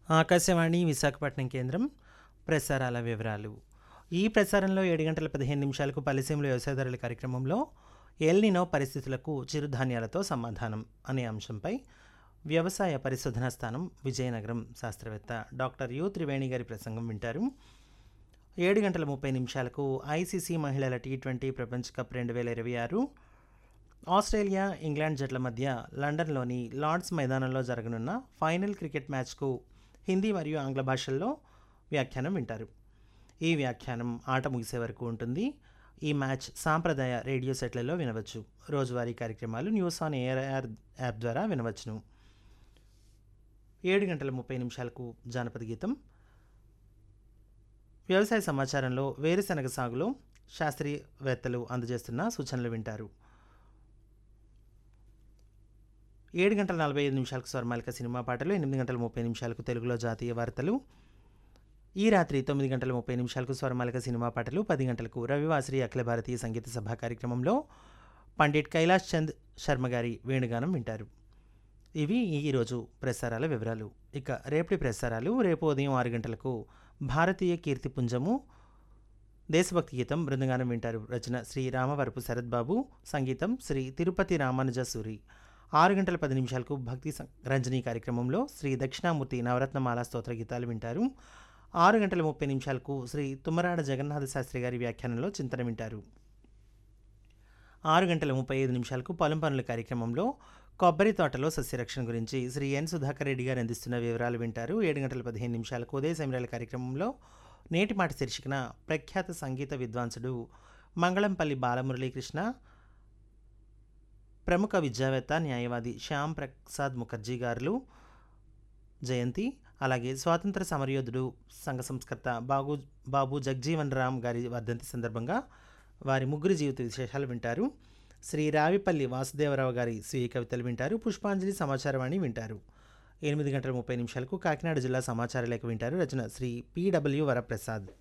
ఆకాశవాణి విశాఖపట్నం కేంద్రం ప్రసారాల వివరాలు ఈ ప్రసారంలో ఏడు గంటల పదిహేను నిమిషాలకు పలిసీముల వ్యవసాయదారుల కార్యక్రమంలో ఎల్నినో పరిస్థితులకు చిరుధాన్యాలతో సమాధానం అనే అంశంపై వ్యవసాయ పరిశోధనా స్థానం విజయనగరం శాస్త్రవేత్త డాక్టర్ యు త్రివేణి గారి ప్రసంగం వింటారు ఏడు గంటల ముప్పై నిమిషాలకు ఐసీసీ మహిళల టీ ట్వంటీ ప్రపంచ కప్ రెండు వేల ఇరవై ఆరు ఆస్ట్రేలియా ఇంగ్లాండ్ జట్ల మధ్య లండన్లోని లార్డ్స్ మైదానంలో జరగనున్న ఫైనల్ క్రికెట్ మ్యాచ్కు హిందీ మరియు ఆంగ్ల భాషల్లో వ్యాఖ్యానం వింటారు ఈ వ్యాఖ్యానం ఆట ముగిసే వరకు ఉంటుంది ఈ మ్యాచ్ సాంప్రదాయ రేడియో సెట్లలో వినవచ్చు రోజువారీ కార్యక్రమాలు న్యూస్ ఆన్ ఎయిర్ యాప్ ద్వారా వినవచ్చును ఏడు గంటల ముప్పై నిమిషాలకు జానపద గీతం వ్యవసాయ సమాచారంలో వేరుశనగ సాగులో శాస్త్రీయవేత్తలు అందజేస్తున్న సూచనలు వింటారు ఏడు గంటల నలభై ఐదు నిమిషాలకు స్వర్మాలిక సినిమా పాటలు ఎనిమిది గంటల ముప్పై నిమిషాలకు తెలుగులో జాతీయ వార్తలు ఈ రాత్రి తొమ్మిది గంటల ముప్పై నిమిషాలకు స్వరమాలిక సినిమా పాటలు పది గంటలకు రవివాసరి అఖిల భారతీయ సంగీత సభ కార్యక్రమంలో పండిట్ కైలాష్ చంద్ శర్మ గారి వేణుగానం వింటారు ఇవి ఈరోజు ప్రసారాల వివరాలు ఇక రేపటి ప్రసారాలు రేపు ఉదయం ఆరు గంటలకు భారతీయ కీర్తిపుంజము దేశభక్తి గీతం బృందగానం వింటారు రచన శ్రీ రామవరపు శరత్ బాబు సంగీతం శ్రీ తిరుపతి రామానుజ సూరి ఆరు గంటల పది నిమిషాలకు భక్తి సం- రంజని కార్యక్రమంలో శ్రీ దక్షిణామూర్తి నవరత్నమాల స్తోత్ర గీతాలు వింటారు ఆరు గంటల ముప్పై నిమిషాలకు శ్రీ తుమ్మరాడ జగన్నాథ శాస్త్రి గారి వ్యాఖ్యానంలో చింతన వింటారు ఆరు గంటల ముప్పై ఐదు నిమిషాలకు పొలం పనుల కార్యక్రమంలో కొబ్బరి తోటలో సస్యరక్షణ గురించి శ్రీ ఎన్ సుధాకర్ రెడ్డి గారు అందిస్తున్న వివరాలు వింటారు ఏడు గంటల పదిహేను నిమిషాలకు ఉదయ సమయాల కార్యక్రమంలో నేటి మాట శీర్షికన ప్రఖ్యాత సంగీత విద్వాంసుడు మంగళంపల్లి బాలమురళీకృష్ణ ప్రముఖ విద్యావేత్త న్యాయవాది శ్యామ్ ప్రసాద్ ముఖర్జీ గారు జయంతి అలాగే స్వాతంత్ర సమరయోధుడు సంఘ సంస్కర్త బాగు బాబు జగ్జీవన్ రామ్ గారి వర్ధంతి సందర్భంగా వారి ముగ్గురు జీవిత విశేషాలు వింటారు శ్రీ రావిపల్లి వాసుదేవరావు గారి స్వీయ కవితలు వింటారు పుష్పాంజలి సమాచారవాణి వింటారు ఎనిమిది గంటల ముప్పై నిమిషాలకు కాకినాడ జిల్లా సమాచార లేఖ వింటారు రచన శ్రీ పిడబ్ల్యూ వరప్రసాద్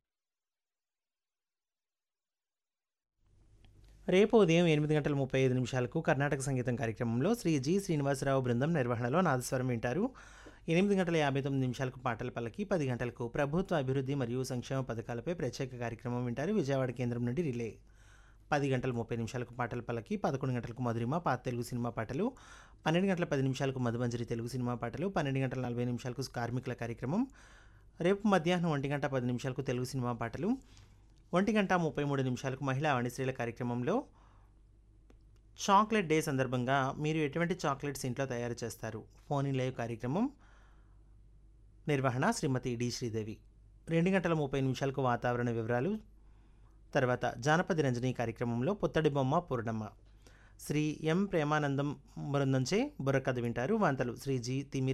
రేపు ఉదయం ఎనిమిది గంటల ముప్పై ఐదు నిమిషాలకు కర్ణాటక సంగీతం కార్యక్రమంలో శ్రీ జి శ్రీనివాసరావు బృందం నిర్వహణలో నాదస్వరం వింటారు ఎనిమిది గంటల యాభై తొమ్మిది నిమిషాలకు పాటల పల్లకి పది గంటలకు ప్రభుత్వ అభివృద్ధి మరియు సంక్షేమ పథకాలపై ప్రత్యేక కార్యక్రమం వింటారు విజయవాడ కేంద్రం నుండి రిలే పది గంటల ముప్పై నిమిషాలకు పాటల పల్లకి పదకొండు గంటలకు మధురిమ పాత తెలుగు సినిమా పాటలు పన్నెండు గంటల పది నిమిషాలకు మధుమంజరి తెలుగు సినిమా పాటలు పన్నెండు గంటల నలభై నిమిషాలకు కార్మికుల కార్యక్రమం రేపు మధ్యాహ్నం ఒంటి గంట పది నిమిషాలకు తెలుగు సినిమా పాటలు ఒంటి గంట ముప్పై మూడు నిమిషాలకు మహిళా వాణిశ్రీల కార్యక్రమంలో చాక్లెట్ డే సందర్భంగా మీరు ఎటువంటి చాక్లెట్స్ ఇంట్లో తయారు చేస్తారు ఫోన్ ఇన్ లైవ్ కార్యక్రమం నిర్వహణ శ్రీమతి డి శ్రీదేవి రెండు గంటల ముప్పై నిమిషాలకు వాతావరణ వివరాలు తర్వాత జానపద రంజని కార్యక్రమంలో పుత్తడి బొమ్మ పూర్ణమ్మ శ్రీ ఎం ప్రేమానందం బృందంచే బుర్రకథ వింటారు వాంతలు శ్రీ జి తిమిర